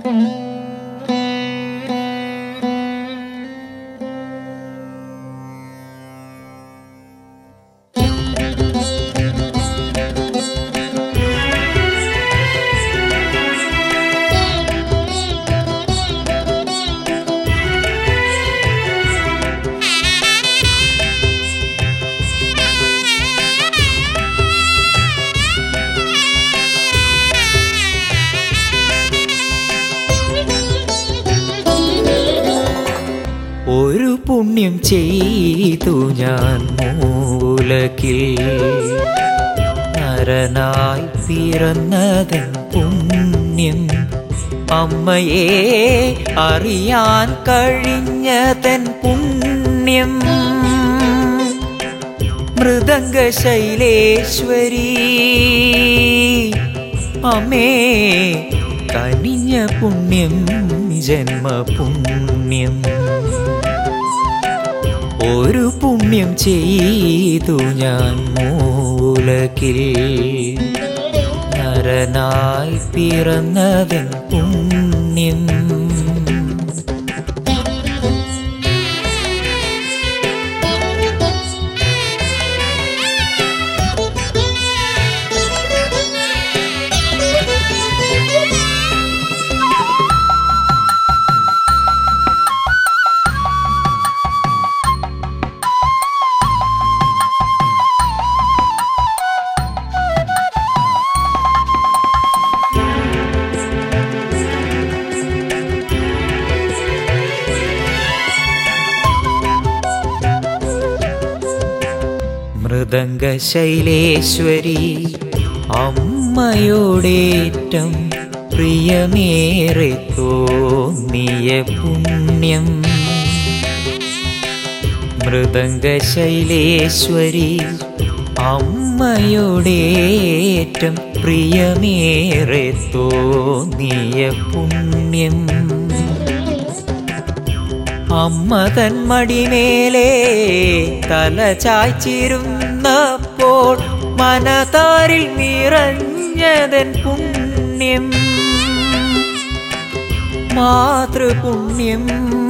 ഒരു പുണ്യം ചെയ്തു ഞാൻ മൂലകിൽ നരനായി പിറന്നതൻ പുണ്യം അമ്മയെ അറിയാൻ കഴിഞ്ഞതൻ പുണ്യം മൃദംഗ ശൈലേശ്വരി അമ്മേ കനിഞ്ഞ പുണ്യം ജന്മപുണ്യം ഒരു പുണ്യം ചെയ്തു ഞാൻ മൂലകിൽ നരനായി പിറന്നതൻ പുണ്യം മൃദംഗ ശൈലേശ്വരി അമ്മയോടേറ്റം പ്രിയമേറെ തോന്നിയ പുണ്യം മൃദംഗ ശൈലേശ്വരി അമ്മയോടേറ്റം പ്രിയമേറെ തോന്നിയ പുണ്യം അമ്മ തൻ മടിമേലെ തല ചായ്ച്ചിരുന്നപ്പോൾ മനതാരിൽ നിറഞ്ഞതൻ പുണ്യം മാതൃപുണ്യം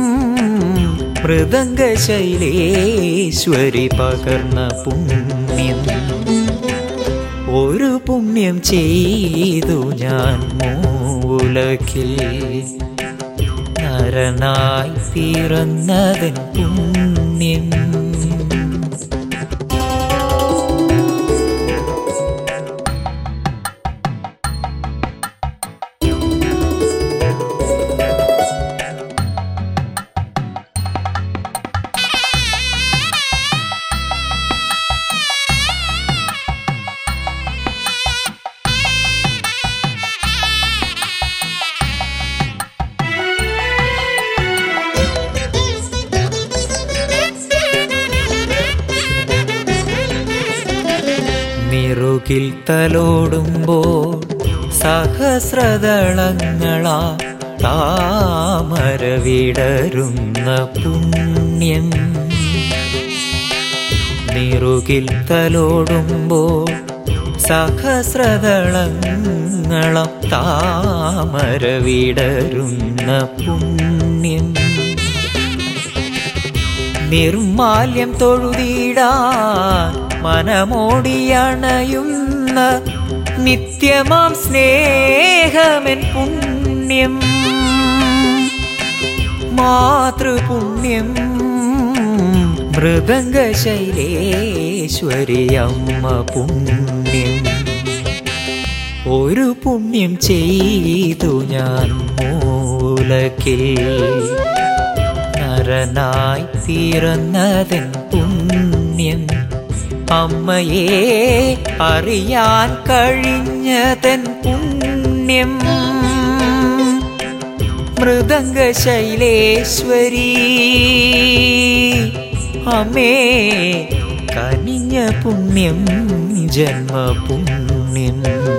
മൃദംഗ ശൈലേശ്വരി പകർന്ന പുണ്യം ഒരു പുണ്യം ചെയ്തു ഞാൻ മൂലക്കിൽ നരനായി പിറന്നതൻ പുണ്യം നിറുകിൽ തലോടുമ്പോൾ സഹസ്രദളങ്ങളാ താമര വിടരുന്ന പുണ്യം നിറുകിൽ തലോടുമ്പോൾ സഹസ്രദളങ്ങളം താമര വിടരുന്ന പുണ്യം നിർമാല്യം തൊഴുതിടാൻ മനമോടിയണയുന്ന നിത്യമാം സ്നേഹമെൻ പുണ്യം മാതൃപുണ്യം മൃദംഗ ശൈലേശ്വരി അമ്മ പുണ്യം ഒരു പുണ്യം ചെയ്തു ഞാൻ മൂലക്കിൽ നരനായി തീർന്നതൻ പുണ്യം അമ്മയെ അറിയാൻ കഴിഞ്ഞതൻ പുണ്യം മൃദംഗ ശൈലേശ്വരി അമ്മേ കനിഞ്ഞ പുണ്യം ജന്മപുണ്യം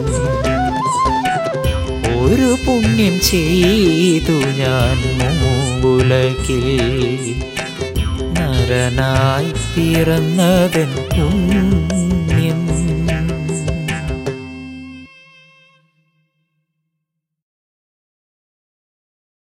ഒരു പുണ്യം ചെയ്തു ഞാൻ മൂലകിൽ നരനായി പിറന്നതൻ പുണ്യം